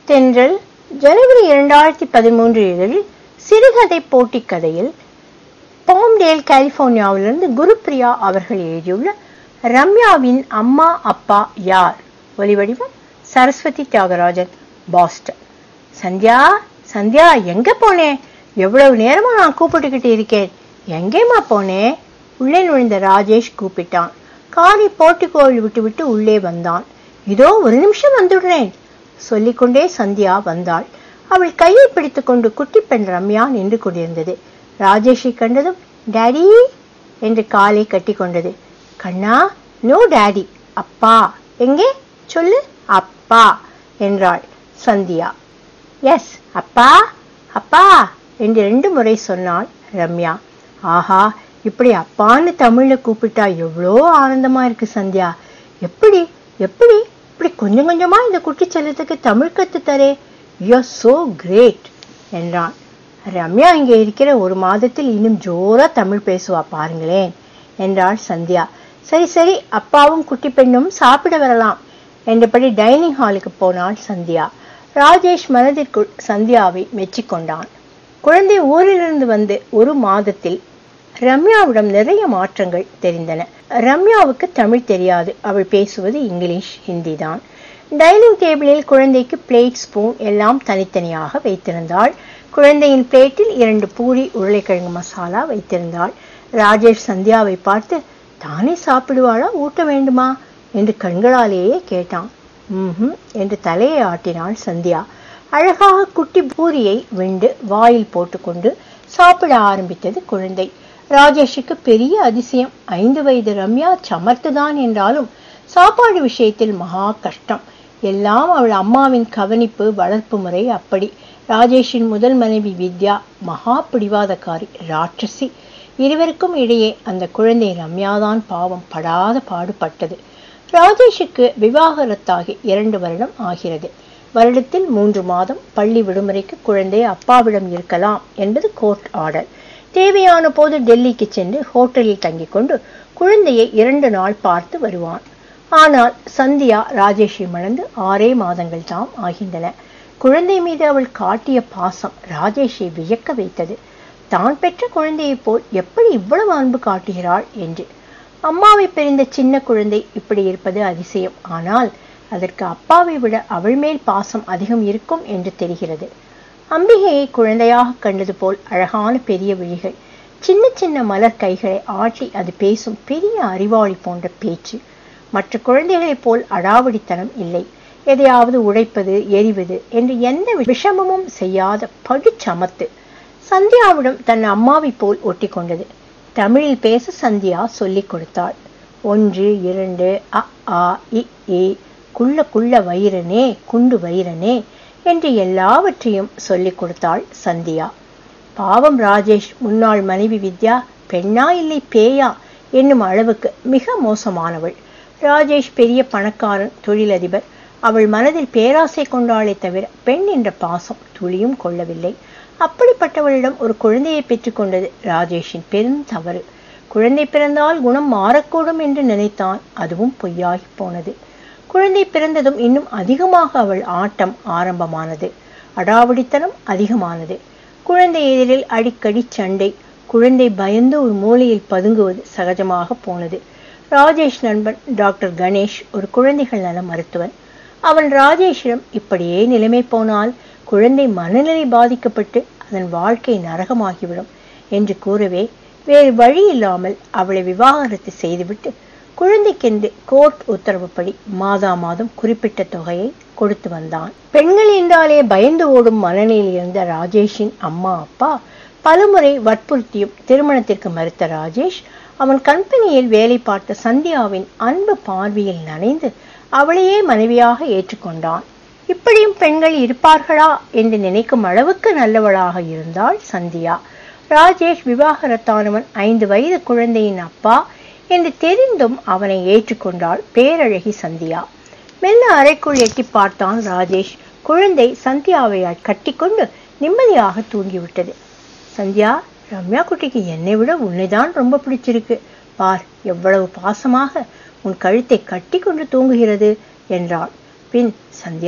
தென்றல் ஜனவரி இரண்டாயிரத்தி பதிமூன்று இதழில் சிறுகதை போட்டி கதையில் பாம்டேல் கலிபோர்னியாவிலிருந்து குருப்பிரியா அவர்கள் எழுதியுள்ள ரம்யாவின் அம்மா அப்பா யார் ஒலிவடிவம் சரஸ்வதி தியாகராஜன் பாஸ்டன் சந்தியா சந்தியா எங்க போனேன் எவ்வளவு நேரமா நான் கூப்பிட்டுக்கிட்டு இருக்கேன் எங்கேம்மா போனேன் உள்ளே நுழைந்த ராஜேஷ் கூப்பிட்டான் காரை போட்டிக்கோவில் விட்டுவிட்டு உள்ளே வந்தான் இதோ ஒரு நிமிஷம் வந்துடுறேன் சொல்லிக்கொண்டே சந்தியா வந்தாள் அவள் கையை பிடித்துக்கொண்டு குட்டி பெண் ரம்யா நின்று கொண்டிருந்தது ராஜேஷை கண்டதும் டாடி என்று காலை கட்டிக்கொண்டது கண்ணா நோ டாடி அப்பா எங்கே சொல்லு அப்பா என்றாள் சந்தியா எஸ் அப்பா அப்பா என்று ரெண்டு முறை சொன்னாள் ரம்யா ஆஹா இப்படி அப்பான்னு தமிழ்ல கூப்பிட்டா எவ்வளோ ஆனந்தமா இருக்கு சந்தியா எப்படி எப்படி இப்படி கொஞ்சம் கொஞ்சமா இந்த குட்டி செல்லத்துக்கு தமிழ் கத்து தரே யூ சோ கிரேட் என்றான் ரம்யா இங்கே இருக்கிற ஒரு மாதத்தில் இன்னும் ஜோரா தமிழ் பேசுவா பாருங்களேன் என்றாள் சந்தியா சரி சரி அப்பாவும் குட்டி பெண்ணும் சாப்பிட வரலாம் என்றபடி டைனிங் ஹாலுக்கு போனாள் சந்தியா ராஜேஷ் மனதிற்குள் சந்தியாவை மெச்சிக்கொண்டான் குழந்தை ஊரிலிருந்து வந்து ஒரு மாதத்தில் ரம்யாவிடம் நிறைய மாற்றங்கள் தெரிந்தன ரம்யாவுக்கு தமிழ் தெரியாது அவள் பேசுவது இங்கிலீஷ் ஹிந்தி தான் டைனிங் டேபிளில் குழந்தைக்கு பிளேட் ஸ்பூன் எல்லாம் தனித்தனியாக வைத்திருந்தாள் குழந்தையின் பிளேட்டில் இரண்டு பூரி உருளைக்கிழங்கு மசாலா வைத்திருந்தாள் ராஜேஷ் சந்தியாவை பார்த்து தானே சாப்பிடுவாளா ஊட்ட வேண்டுமா என்று கண்களாலேயே கேட்டான் ம் என்று தலையை ஆட்டினாள் சந்தியா அழகாக குட்டி பூரியை விண்டு வாயில் போட்டுக்கொண்டு சாப்பிட ஆரம்பித்தது குழந்தை ராஜேஷுக்கு பெரிய அதிசயம் ஐந்து வயது ரம்யா சமர்த்துதான் என்றாலும் சாப்பாடு விஷயத்தில் மகா கஷ்டம் எல்லாம் அவள் அம்மாவின் கவனிப்பு வளர்ப்பு முறை அப்படி ராஜேஷின் முதல் மனைவி வித்யா மகா பிடிவாதக்காரி ராட்சசி இருவருக்கும் இடையே அந்த குழந்தை ரம்யாதான் பாவம் படாத பாடுபட்டது ராஜேஷுக்கு விவாகரத்தாகி இரண்டு வருடம் ஆகிறது வருடத்தில் மூன்று மாதம் பள்ளி விடுமுறைக்கு குழந்தை அப்பாவிடம் இருக்கலாம் என்பது கோர்ட் ஆர்டர் தேவையான போது டெல்லிக்கு சென்று ஹோட்டலில் தங்கிக் கொண்டு குழந்தையை இரண்டு நாள் பார்த்து வருவான் ஆனால் சந்தியா ராஜேஷை மணந்து ஆறே மாதங்கள் தாம் ஆகின்றன குழந்தை மீது அவள் காட்டிய பாசம் ராஜேஷை வியக்க வைத்தது தான் பெற்ற குழந்தையைப் போல் எப்படி இவ்வளவு அன்பு காட்டுகிறாள் என்று அம்மாவை பிரிந்த சின்ன குழந்தை இப்படி இருப்பது அதிசயம் ஆனால் அதற்கு அப்பாவை விட அவள் மேல் பாசம் அதிகம் இருக்கும் என்று தெரிகிறது அம்பிகையை குழந்தையாக கண்டது போல் அழகான பெரிய விழிகள் சின்ன சின்ன மலர் கைகளை ஆட்டி அது பேசும் பெரிய அறிவாளி போன்ற பேச்சு மற்ற குழந்தைகளைப் போல் அடாவடித்தனம் இல்லை எதையாவது உடைப்பது எரிவது என்று எந்த விஷமமும் செய்யாத படுச்சமத்து சந்தியாவிடம் தன் அம்மாவை போல் ஒட்டி கொண்டது தமிழில் பேச சந்தியா சொல்லிக் கொடுத்தாள் ஒன்று இரண்டு அ ஆ இ ஏ குள்ள குள்ள வைரனே குண்டு வைரனே என்று எல்லாவற்றையும் சொல்லிக் கொடுத்தாள் சந்தியா பாவம் ராஜேஷ் முன்னாள் மனைவி வித்யா பெண்ணா இல்லை பேயா என்னும் அளவுக்கு மிக மோசமானவள் ராஜேஷ் பெரிய பணக்காரன் தொழிலதிபர் அவள் மனதில் பேராசை கொண்டாளே தவிர பெண் என்ற பாசம் துளியும் கொள்ளவில்லை அப்படிப்பட்டவளிடம் ஒரு குழந்தையை பெற்றுக்கொண்டது ராஜேஷின் பெரும் தவறு குழந்தை பிறந்தால் குணம் மாறக்கூடும் என்று நினைத்தான் அதுவும் பொய்யாகி போனது குழந்தை பிறந்ததும் இன்னும் அதிகமாக அவள் ஆட்டம் ஆரம்பமானது அடாவடித்தனம் அதிகமானது குழந்தை எதிரில் அடிக்கடி சண்டை குழந்தை பயந்து ஒரு மூலையில் பதுங்குவது சகஜமாக போனது ராஜேஷ் நண்பன் டாக்டர் கணேஷ் ஒரு குழந்தைகள் நல மருத்துவன் அவன் ராஜேஷிடம் இப்படியே நிலைமை போனால் குழந்தை மனநிலை பாதிக்கப்பட்டு அதன் வாழ்க்கை நரகமாகிவிடும் என்று கூறவே வேறு வழி இல்லாமல் அவளை விவாகரத்து செய்துவிட்டு குழந்தைக்கென்று கோர்ட் உத்தரவுப்படி மாதா மாதம் குறிப்பிட்ட தொகையை கொடுத்து வந்தான் பெண்கள் என்றாலே பயந்து ஓடும் மனநிலையில் இருந்த ராஜேஷின் அம்மா அப்பா பலமுறை வற்புறுத்தியும் திருமணத்திற்கு மறுத்த ராஜேஷ் அவன் கம்பெனியில் வேலை பார்த்த சந்தியாவின் அன்பு பார்வையில் நனைந்து அவளையே மனைவியாக ஏற்றுக்கொண்டான் இப்படியும் பெண்கள் இருப்பார்களா என்று நினைக்கும் அளவுக்கு நல்லவளாக இருந்தாள் சந்தியா ராஜேஷ் விவாகரத்தானவன் ஐந்து வயது குழந்தையின் அப்பா என்று தெரிந்தும் அவனை ஏற்றுக்கொண்டாள் பேரழகி சந்தியா மெல்ல அறைக்குள் எட்டி பார்த்தான் ராஜேஷ் குழந்தை சந்தியாவை கட்டிக்கொண்டு நிம்மதியாக தூங்கிவிட்டது சந்தியா ரம்யா குட்டிக்கு என்னை விட உன்னைதான் ரொம்ப பிடிச்சிருக்கு பார் எவ்வளவு பாசமாக உன் கழுத்தை கட்டி கொண்டு தூங்குகிறது என்றாள் பின் சந்தியா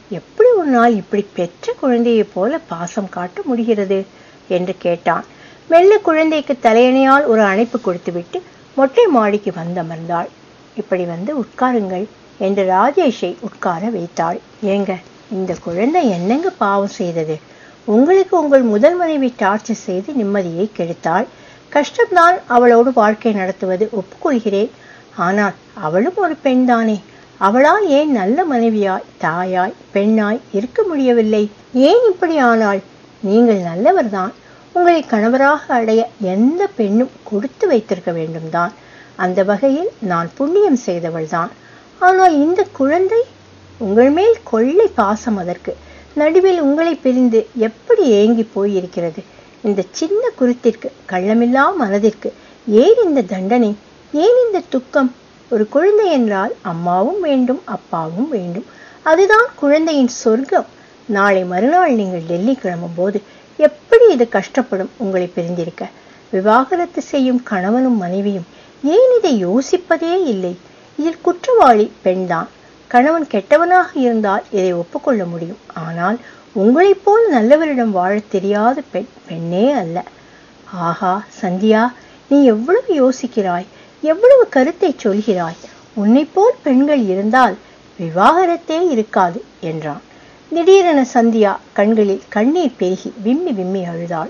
எப்படி உன்னால் இப்படி பெற்ற குழந்தையைப் போல பாசம் காட்ட முடிகிறது என்று கேட்டான் மெல்ல குழந்தைக்கு தலையணையால் ஒரு அணைப்பு கொடுத்துவிட்டு மொட்டை மாடிக்கு வந்தமர்ந்தாள் இப்படி வந்து உட்காருங்கள் என்று ராஜேஷை உட்கார வைத்தாள் ஏங்க இந்த குழந்தை என்னங்க பாவம் செய்தது உங்களுக்கு உங்கள் முதல் மனைவி டார்ச்சர் செய்து நிம்மதியை கெடுத்தாள் கஷ்டம்தான் அவளோடு வாழ்க்கை நடத்துவது ஒப்புக்கொள்கிறேன் ஆனால் அவளும் ஒரு பெண்தானே அவளால் ஏன் நல்ல மனைவியாய் தாயாய் பெண்ணாய் இருக்க முடியவில்லை ஏன் இப்படி ஆனாள் நீங்கள் நல்லவர்தான் உங்களை கணவராக அடைய எந்த பெண்ணும் கொடுத்து வைத்திருக்க வேண்டும் தான் அந்த வகையில் நான் புண்ணியம் செய்தவள்தான் ஆனால் இந்த குழந்தை உங்கள் மேல் கொள்ளை பாசம் அதற்கு நடுவில் உங்களை பிரிந்து எப்படி ஏங்கி போயிருக்கிறது இந்த சின்ன குருத்திற்கு கள்ளமில்லா மனதிற்கு ஏன் இந்த தண்டனை ஏன் இந்த துக்கம் ஒரு குழந்தை என்றால் அம்மாவும் வேண்டும் அப்பாவும் வேண்டும் அதுதான் குழந்தையின் சொர்க்கம் நாளை மறுநாள் நீங்கள் டெல்லி கிளம்பும் போது எப்படி இது கஷ்டப்படும் உங்களை பிரிந்திருக்க விவாகரத்து செய்யும் கணவனும் மனைவியும் ஏன் இதை யோசிப்பதே இல்லை இதில் குற்றவாளி பெண்தான் கணவன் கெட்டவனாக இருந்தால் இதை ஒப்புக்கொள்ள முடியும் ஆனால் உங்களைப் போல் நல்லவரிடம் வாழத் தெரியாத பெண் பெண்ணே அல்ல ஆஹா சந்தியா நீ எவ்வளவு யோசிக்கிறாய் எவ்வளவு கருத்தை சொல்கிறாய் உன்னைப் போல் பெண்கள் இருந்தால் விவாகரத்தே இருக்காது என்றான் திடீரென சந்தியா கண்களில் கண்ணீர் பெருகி விம்மி விம்மி அழுதாள்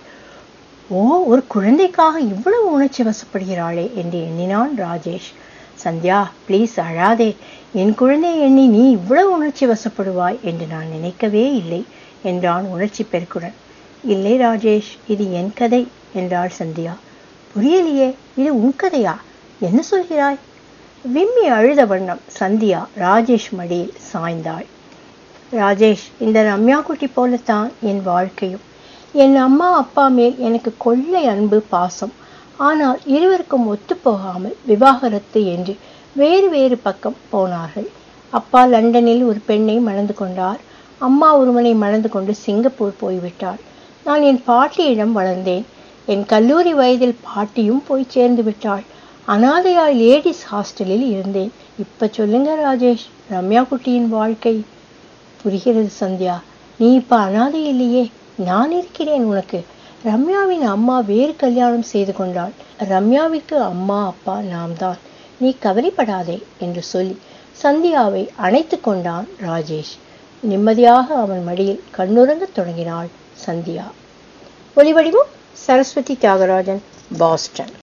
ஓ ஒரு குழந்தைக்காக இவ்வளவு உணர்ச்சி வசப்படுகிறாளே என்று எண்ணினான் ராஜேஷ் சந்தியா ப்ளீஸ் அழாதே என் குழந்தையை எண்ணி நீ இவ்வளவு உணர்ச்சி வசப்படுவாய் என்று நான் நினைக்கவே இல்லை என்றான் உணர்ச்சி பெருக்குடன் இல்லை ராஜேஷ் இது என் கதை என்றாள் சந்தியா புரியலையே இது உன் கதையா என்ன சொல்கிறாய் விம்மி அழுத வண்ணம் சந்தியா ராஜேஷ் மடியில் சாய்ந்தாள் ராஜேஷ் இந்த ரம்யா குட்டி போலத்தான் என் வாழ்க்கையும் என் அம்மா அப்பா மேல் எனக்கு கொள்ளை அன்பு பாசம் ஆனால் இருவருக்கும் ஒத்துப்போகாமல் விவாகரத்து என்று வேறு வேறு பக்கம் போனார்கள் அப்பா லண்டனில் ஒரு பெண்ணை மணந்து கொண்டார் அம்மா ஒருவனை மணந்து கொண்டு சிங்கப்பூர் போய்விட்டாள் நான் என் பாட்டியிடம் வளர்ந்தேன் என் கல்லூரி வயதில் பாட்டியும் போய் சேர்ந்து விட்டாள் அனாதையாய் லேடிஸ் ஹாஸ்டலில் இருந்தேன் இப்ப சொல்லுங்க ராஜேஷ் ரம்யா குட்டியின் வாழ்க்கை புரிகிறது சந்தியா நீ இப்ப அனாதை இல்லையே நான் இருக்கிறேன் உனக்கு ரம்யாவின் அம்மா வேறு கல்யாணம் செய்து கொண்டாள் ரம்யாவிற்கு அம்மா அப்பா நாம் தான் நீ கவலைப்படாதே என்று சொல்லி சந்தியாவை அணைத்து கொண்டான் ராஜேஷ் நிம்மதியாக அவன் மடியில் கண்ணுறங்கத் தொடங்கினாள் சந்தியா ஒளிவடிவம் சரஸ்வதி தியாகராஜன் பாஸ்டன்